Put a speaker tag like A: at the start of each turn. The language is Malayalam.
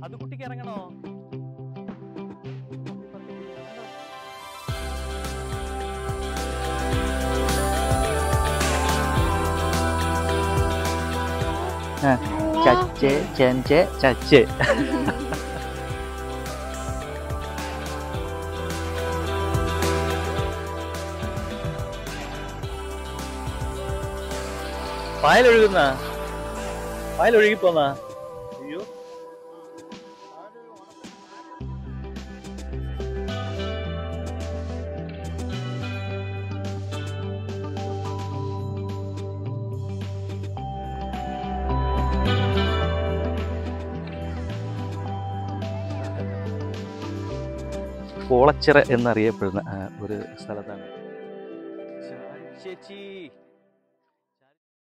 A: അത് കുട്ടിക്ക് ഇറങ്ങണോ ചച്ച് ചെഞ്ച് ചച്ച് പായലൊഴുകുന്ന പായലൊഴുകിപ്പോന്ന അയ്യോ കോളച്ചിറ എന്നറിയപ്പെടുന്ന ആ, ഒരു സ്ഥലത്താണ് ചേച്ചി